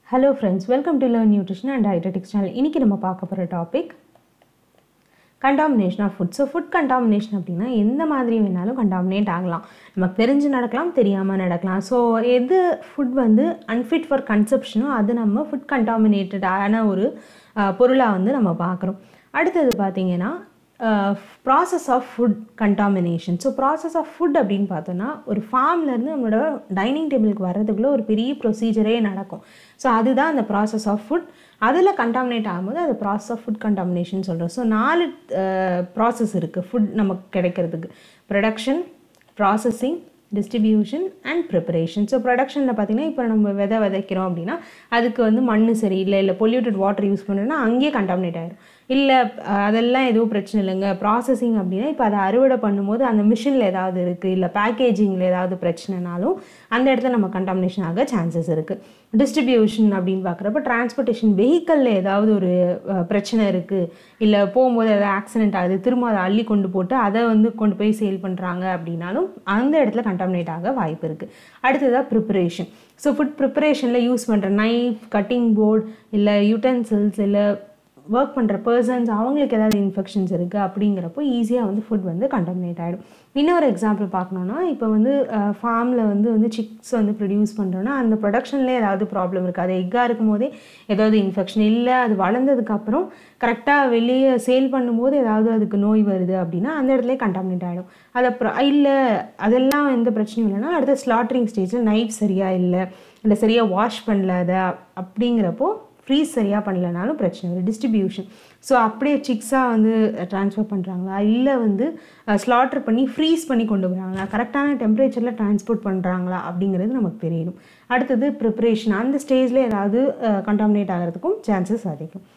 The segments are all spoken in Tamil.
hello friends welcome to learn nutrition and dietetics channel இன்றைக்கி நம்ம பார்க்க போகிற topic contamination of food so food contamination அப்படின்னா எந்த மாதிரி வேணாலும் கண்டாமினேட் ஆகலாம் நமக்கு தெரிஞ்சு நடக்கலாம் தெரியாமல் நடக்கலாம் ஸோ எது ஃபுட் வந்து அன்ஃபிட் ஃபார் கன்செப்ஷனோ அது நம்ம ஃபுட் கண்டாமினேட்டடான ஒரு பொருளாக வந்து நம்ம பார்க்குறோம் அடுத்தது பார்த்தீங்கன்னா process of food contamination so process of food அப்படின்னு பார்த்தோன்னா ஒரு ஃபார்ம்லேருந்து நம்மளோட டைனிங் டேபிளுக்கு வர்றதுக்குள்ளே ஒரு பெரிய ப்ரொசீஜரே நடக்கும் ஸோ அதுதான் அந்த ப்ராசஸ் ஆஃப் ஃபுட் அதில் கண்டாமினேட் ஆகும்போது அது ப்ராசஸ் ஆஃப் ஃபுட் கண்டாமினேஷன் சொல்கிறோம் ஸோ நாலு ப்ராசஸ் இருக்குது ஃபுட் நமக்கு கிடைக்கிறதுக்கு production processing distribution and preparation so ப்ரொடக்ஷனில் பார்த்தீங்கன்னா இப்போ நம்ம விதை விதைக்கிறோம் அப்படின்னா அதுக்கு வந்து மண் சரியில்லை இல்லை பொல்யூட்டட் வாட்டர் யூஸ் பண்ணுறோன்னா அங்கேயே கண்டாமினேட் ஆகிடும் இல்லை அதெல்லாம் எதுவும் பிரச்சனை இல்லைங்க ப்ராசஸிங் அப்படின்னா இப்போ அதை அறுவடை பண்ணும்போது அந்த மிஷினில் ஏதாவது இருக்குது இல்லை பேக்கேஜிங்கில் ஏதாவது பிரச்சனைனாலும் அந்த இடத்துல நம்ம கண்டாமினேஷன் ஆக சான்சஸ் இருக்குது டிஸ்ட்ரிபியூஷன் அப்படின்னு பார்க்குறப்ப டிரான்ஸ்போர்ட்டேஷன் வெஹிக்கலில் ஏதாவது ஒரு பிரச்சனை இருக்குது இல்லை போகும்போது ஏதாவது ஆக்சிடென்ட் ஆகுது திரும்ப அதை அள்ளி கொண்டு போட்டு அதை வந்து கொண்டு போய் சேல் பண்ணுறாங்க அப்படின்னாலும் அந்த இடத்துல கண்டாமினேட் ஆக வாய்ப்பு இருக்குது அடுத்ததாக ப்ரிப்பரேஷன் ஸோ ஃபுட் ப்ரிப்பரேஷனில் யூஸ் பண்ணுற நைஃப் கட்டிங் போர்ட் இல்லை யூட்டன்சில்ஸ் இல்லை ஒர்க் பண்ணுற பர்சன்ஸ் அவங்களுக்கு ஏதாவது இன்ஃபெக்ஷன்ஸ் இருக்குது அப்படிங்கிறப்போ ஈஸியாக வந்து ஃபுட் வந்து கண்டாமினேட் ஆகிடும் இன்னொரு எக்ஸாம்பிள் பார்க்கணுன்னா இப்போ வந்து ஃபார்மில் வந்து வந்து சிக்ஸ் வந்து ப்ரொடியூஸ் பண்ணுறோன்னா அந்த ப்ரொடக்ஷன்லேயே ஏதாவது ப்ராப்ளம் இருக்குது அது எக்காக இருக்கும் போதே ஏதாவது இன்ஃபெக்ஷன் இல்லை அது வளர்ந்ததுக்கப்புறம் கரெக்டாக வெளியே சேல் பண்ணும்போது ஏதாவது அதுக்கு நோய் வருது அப்படின்னா அந்த இடத்துல கண்டாமினேட் ஆகிடும் அதை இல்லை அதெல்லாம் எந்த பிரச்சனையும் இல்லைன்னா அடுத்த ஸ்லாட்ரிங் ஸ்டேஜில் நைஃப் சரியாக இல்லை இல்லை சரியாக வாஷ் பண்ணல அதை அப்படிங்கிறப்போ ஃப்ரீஸ் சரியாக பண்ணலனாலும் பிரச்சனை வரும் டிஸ்ட்ரிபியூஷன் ஸோ அப்படியே சிக்ஸாக வந்து ட்ரான்ஸ்ஃபர் பண்ணுறாங்களா இல்லை வந்து ஸ்லாட்டர் பண்ணி ஃப்ரீஸ் பண்ணி கொண்டு வராங்களா கரெக்டான டெம்பரேச்சரில் டிரான்ஸ்போர்ட் பண்ணுறாங்களா அப்படிங்கிறது நமக்கு தெரியணும் அடுத்தது ப்ரிப்ரேஷன் அந்த ஸ்டேஜில் ஏதாவது கண்டாமினேட் ஆகிறதுக்கும் சான்சஸ் அதிகம்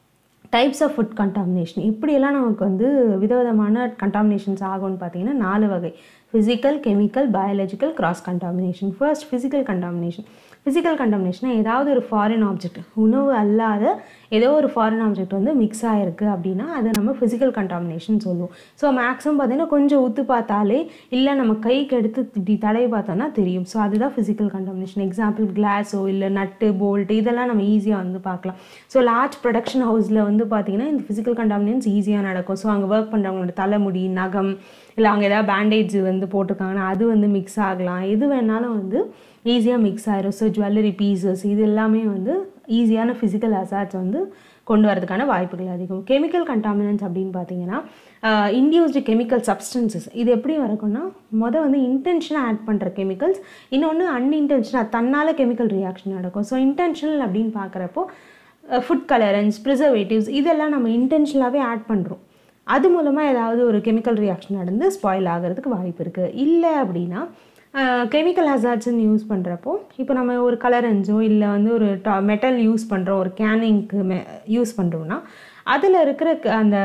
டைப்ஸ் ஆஃப் ஃபுட் கண்டாமினேஷன் இப்படியெல்லாம் நமக்கு வந்து விதவிதமான கண்டாமினேஷன்ஸ் ஆகும்னு பார்த்தீங்கன்னா நாலு வகை physical chemical biological cross contamination first physical contamination physical contamination ஏதாவது ஒரு ஃபாரின் ஆப்ஜெக்ட் உணவு அல்லாத ஏதோ ஒரு ஃபாரின் ஆப்ஜெக்ட் வந்து மிக்ஸ் ஆகிருக்கு அப்படின்னா அதை நம்ம ஃபிசிக்கல் கண்டாமினேஷன் சொல்லுவோம் ஸோ மேக்ஸிமம் பார்த்தீங்கன்னா கொஞ்சம் ஊற்று பார்த்தாலே இல்லை நம்ம கைக்கு எடுத்து இப்படி தடவை பார்த்தோன்னா தெரியும் ஸோ அதுதான் ஃபிசிக்கல் கண்டாமினேஷன் எக்ஸாம்பிள் கிளாஸோ இல்லை நட்டு போல்ட் இதெல்லாம் நம்ம ஈஸியாக வந்து பார்க்கலாம் ஸோ லார்ஜ் ப்ரொடக்ஷன் ஹவுஸில் வந்து பார்த்திங்கன்னா இந்த ஃபிசிக்கல் கண்டாமினன்ஸ் ஈஸியாக நடக்கும் ஸோ அங்கே ஒர்க் பண்ணுறவங்களோட தலைமுடி நகம் இல்லை அவங்க ஏதாவது பேண்டேஜ் வந்து போட்டிருக்காங்கன்னா அது வந்து மிக்ஸ் ஆகலாம் எது வேணாலும் வந்து ஈஸியாக மிக்ஸ் ஆயிரும் ஸோ ஜுவல்லரி பீசஸ் இது எல்லாமே வந்து ஈஸியான ஃபிசிக்கல் அசாட்ஸ் வந்து கொண்டு வரதுக்கான வாய்ப்புகள் அதிகம் கெமிக்கல் கண்டாமினன்ஸ் அப்படின்னு பார்த்தீங்கன்னா இன்டியூஸ்டு கெமிக்கல் சப்ஸ்டன்சஸ் இது எப்படி வரக்கும்னா மொதல் வந்து இன்டென்ஷனாக ஆட் பண்ணுற கெமிக்கல்ஸ் இன்னொன்று அன்இன்டென்ஷனாக தன்னால் கெமிக்கல் ரியாக்ஷன் நடக்கும் ஸோ இன்டென்ஷனல் அப்படின்னு பார்க்குறப்போ ஃபுட் கலரன்ஸ் ப்ரிசர்வேட்டிவ்ஸ் இதெல்லாம் நம்ம இன்டென்ஷனலாகவே ஆட் பண்ணுறோம் அது மூலமாக ஏதாவது ஒரு கெமிக்கல் ரியாக்ஷன் நடந்து ஸ்பாயில் ஆகிறதுக்கு வாய்ப்பு இருக்குது இல்லை அப்படின்னா கெமிக்கல் ஹசார்ட்ஸ்ன்னு யூஸ் பண்ணுறப்போ இப்போ நம்ம ஒரு கலரன்ஸோ இல்லை வந்து ஒரு டா மெட்டல் யூஸ் பண்ணுறோம் ஒரு கேனிங்க்கு மெ யூஸ் பண்ணுறோம்னா அதில் இருக்கிற அந்த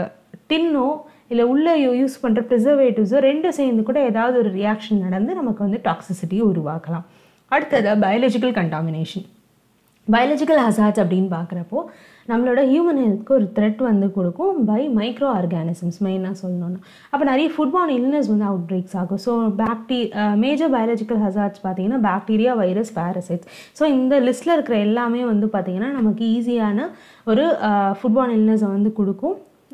டின்னோ இல்லை உள்ளே யூஸ் பண்ணுற ப்ரிசர்வேட்டிவ்ஸோ ரெண்டும் சேர்ந்து கூட ஏதாவது ஒரு ரியாக்ஷன் நடந்து நமக்கு வந்து டாக்ஸிசிட்டியை உருவாக்கலாம் அடுத்தது பயாலஜிக்கல் கண்டாமினேஷன் பயாலஜிக்கல் ஹசார்ட்ஸ் அப்படின்னு பார்க்குறப்போ நம்மளோட ஹியூமன் ஹெல்த்துக்கு ஒரு த்ரெட் வந்து கொடுக்கும் பை மைக்ரோ ஆர்கானிசம்ஸ் மெயினாக சொல்லணும்னா அப்போ நிறைய ஃபுட்பால் இல்னஸ் வந்து அவுட் பிரேக்ஸ் ஆகும் ஸோ பேக்டீ மேஜர் பயாலஜிக்கல் ஹசார்ட்ஸ் பார்த்தீங்கன்னா பாக்டீரியா வைரஸ் பேரசைட்ஸ் ஸோ இந்த லிஸ்ட்டில் இருக்கிற எல்லாமே வந்து பார்த்திங்கன்னா நமக்கு ஈஸியான ஒரு ஃபுட்பால் இல்னஸை வந்து கொடுக்கும்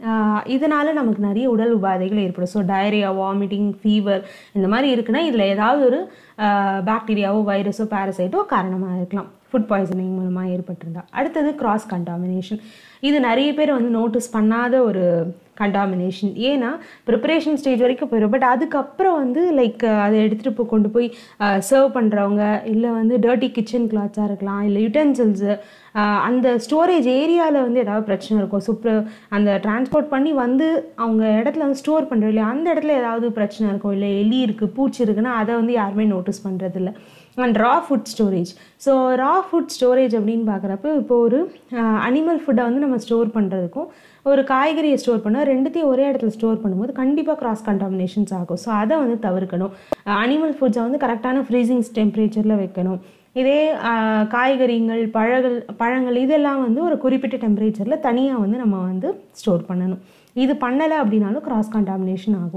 இதனால் நமக்கு நிறைய உடல் உபாதைகள் ஏற்படும் ஸோ டயரியா வாமிட்டிங் ஃபீவர் இந்த மாதிரி இருக்குன்னா இதில் ஏதாவது ஒரு பாக்டீரியாவோ வைரஸோ பேரசைட்டோ காரணமாக இருக்கலாம் ஃபுட் பாய்சனிங் மூலமாக ஏற்பட்டிருந்தா அடுத்தது கிராஸ் கண்டாமினேஷன் இது நிறைய பேர் வந்து நோட்டீஸ் பண்ணாத ஒரு கண்டாமினேஷன் ஏன்னா ப்ரிப்பரேஷன் ஸ்டேஜ் வரைக்கும் போயிடும் பட் அதுக்கப்புறம் வந்து லைக் அதை எடுத்துகிட்டு போய் கொண்டு போய் சர்வ் பண்ணுறவங்க இல்லை வந்து டர்ட்டி கிச்சன் கிளாத்ஸாக இருக்கலாம் இல்லை யூட்டன்சில்ஸு அந்த ஸ்டோரேஜ் ஏரியாவில் வந்து ஏதாவது பிரச்சனை இருக்கும் சூப்பர் அந்த டிரான்ஸ்போர்ட் பண்ணி வந்து அவங்க இடத்துல வந்து ஸ்டோர் பண்ணுறோம் இல்லையா அந்த இடத்துல ஏதாவது பிரச்சனை இருக்கும் இல்லை எலி இருக்குது பூச்சி இருக்குன்னா அதை வந்து யாருமே நோட்டீஸ் பண்ணுறதில்ல and raw food storage so raw food storage அப்படின்னு பார்க்குறப்ப இப்போ ஒரு அனிமல் ஃபுட்டை வந்து நம்ம ஸ்டோர் பண்ணுறதுக்கும் ஒரு காய்கறியை ஸ்டோர் பண்ண ரெண்டுத்தையும் ஒரே இடத்துல ஸ்டோர் பண்ணும்போது கண்டிப்பாக கிராஸ் கண்டாமினேஷன்ஸ் ஆகும் ஸோ அதை வந்து தவிர்க்கணும் அனிமல் ஃபுட்ஸை வந்து கரெக்டான ஃப்ரீசிங் டெம்பரேச்சரில் வைக்கணும் இதே காய்கறிகள் பழங்கள் பழங்கள் இதெல்லாம் வந்து ஒரு குறிப்பிட்ட டெம்பரேச்சரில் தனியாக வந்து நம்ம வந்து ஸ்டோர் பண்ணணும் இது பண்ணலை அப்படின்னாலும் கிராஸ் கண்டாமினேஷன் ஆகும்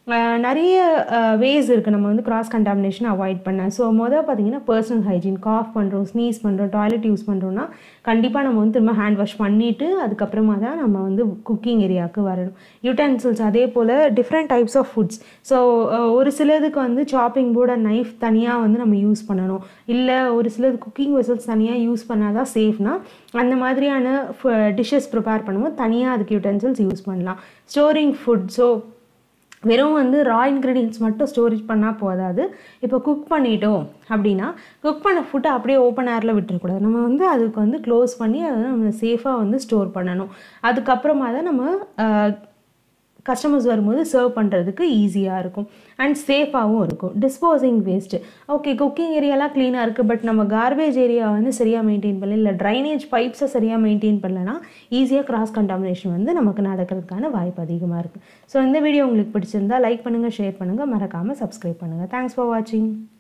அஹ் நிறைய வேஸ் இருக்குது நம்ம வந்து கிராஸ் கண்டாமினேஷன் அவாய்ட் பண்ண ஸோ மொதல் பார்த்தீங்கன்னா பர்சனல் ஹைஜீன் காஃப் பண்ணுறோம் ஸ்னீஸ் பண்ணுறோம் டாய்லெட் யூஸ் பண்ணுறோம்னா கண்டிப்பாக நம்ம வந்து திரும்ப ஹேண்ட் வாஷ் பண்ணிவிட்டு அதுக்கப்புறமா தான் நம்ம வந்து குக்கிங் ஏரியாவுக்கு வரணும் யூட்டென்சில்ஸ் அதே போல் different types of foods so ஒரு சிலதுக்கு வந்து சாப்பிங் போர்டு நைஃப் தனியாக வந்து நம்ம யூஸ் பண்ணணும் இல்லை ஒரு சிலது குக்கிங் வெசல்ஸ் தனியாக யூஸ் பண்ணால் தான் சேஃப்னா அந்த மாதிரியான டிஷ்ஷஸ் ப்ரிப்பேர் பண்ணும்போது தனியாக அதுக்கு யூட்டென்சில்ஸ் யூஸ் பண்ணலாம் ஸ்டோரிங் ஃபுட் ஸோ வெறும் வந்து ரா இன்க்ரீடியன்ஸ் மட்டும் ஸ்டோரேஜ் பண்ணால் போதாது இப்போ குக் பண்ணிட்டோம் அப்படின்னா குக் பண்ண ஃபுட்டை அப்படியே ஓப்பன் ஏரில் விட்டுறக்கூடாது நம்ம வந்து அதுக்கு வந்து க்ளோஸ் பண்ணி அதை நம்ம சேஃபாக வந்து ஸ்டோர் பண்ணணும் அதுக்கப்புறமா தான் நம்ம கஸ்டமர்ஸ் வரும்போது சர்வ் பண்ணுறதுக்கு ஈஸியாக இருக்கும் அண்ட் சேஃபாகவும் இருக்கும் டிஸ்போசிங் வேஸ்ட்டு ஓகே குக்கிங் ஏரியாலாம் க்ளீனாக இருக்குது பட் நம்ம கார்பேஜ் ஏரியா வந்து சரியாக மெயின்டைன் பண்ணல இல்லை ட்ரைனேஜ் பைப்ஸை சரியாக மெயின்டைன் பண்ணலனா ஈஸியாக கிராஸ் கண்டாமினேஷன் வந்து நமக்கு நடக்கிறதுக்கான வாய்ப்பு அதிகமாக இருக்குது ஸோ இந்த வீடியோ உங்களுக்கு பிடிச்சிருந்தா லைக் பண்ணுங்கள் ஷேர் பண்ணுங்கள் மறக்காமல் சப்ஸ்கிரைப் பண்ணுங்கள் தேங்க்ஸ் ஃபார் வாட்சிங்